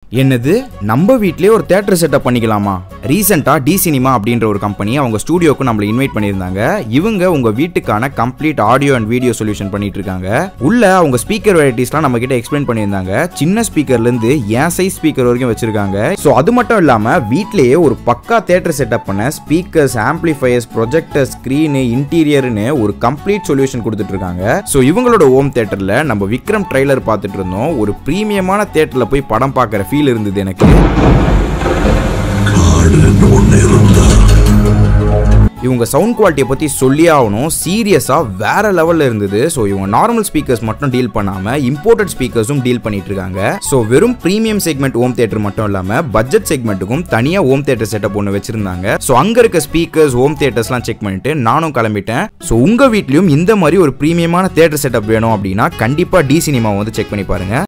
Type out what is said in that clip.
என்னது நம்ம வீட்லயே ஒரு தேட்டர் செட்டப் பண்ணிக்கலாமா ரீசெண்டா டி சினிமா அப்படின்ற ஒரு கம்பெனி அவங்க ஸ்டூடியோக்கு நம்மள இன்வைட் பண்ணியிருந்தாங்க இவங்க உங்க வீட்டுக்கான complete audio and video solution பண்ணிட்டு இருக்காங்க உள்ள அவங்க ஸ்பீக்கர் வெரைட்டிஸ்லாம் நம்ம கிட்ட எக்ஸ்பிளைன் பண்ணியிருந்தாங்க சின்ன ஸ்பீக்கர்ல இருந்து ஏன் சைஸ் ஸ்பீக்கர் வரைக்கும் வச்சிருக்காங்க ஸோ அது மட்டும் இல்லாம வீட்லயே ஒரு பக்கா தேட்டர் செட்டப் பண்ண ஸ்பீக்கர்ஸ் ஆம்பிளிஃபயர்ஸ் ப்ரொஜெக்டர் ஸ்க்ரீனு இன்டீரியர்னு ஒரு கம்ப்ளீட் சொல்யூஷன் கொடுத்துட்டு இருக்காங்க ஸோ இவங்களோட ஹோம் தேட்டர்ல நம்ம விக்ரம் ட்ரைலர் பார்த்துட்டு இருந்தோம் ஒரு ப்ரீமியமான தேட்டர்ல போய் படம் பார்க்குற ஃபீல் இருந்தது எனக்கு இவங்க சவுண்ட் குவாலிட்டியை பற்றி சொல்லியே ஆகணும் சீரியஸாக வேற லெவலில் இருந்தது ஸோ இவங்க நார்மல் ஸ்பீக்கர்ஸ் மட்டும் டீல் பண்ணாமல் இம்போர்ட்டட் ஸ்பீக்கர்ஸும் டீல் பண்ணிட்டு இருக்காங்க ஸோ வெறும் ப்ரீமியம் செக்மெண்ட் ஹோம் தேட்டர் மட்டும் இல்லாமல் பட்ஜெட் செக்மெண்ட்டுக்கும் தனியாக ஹோம் தேட்டர் செட்டப் ஒன்று வச்சிருந்தாங்க ஸோ அங்கே இருக்க ஸ்பீக்கர்ஸ் ஹோம் தேட்டர்ஸ்லாம் செக் பண்ணிட்டு நானும் கிளம்பிட்டேன் ஸோ உங்கள் வீட்லேயும் இந்த மாதிரி ஒரு ப்ரீமியமான தேட்டர் செட்டப் வேணும் அப்படின்னா கண்டிப்பாக டி சினிமா வந்து செக் பண்ணி பாருங்க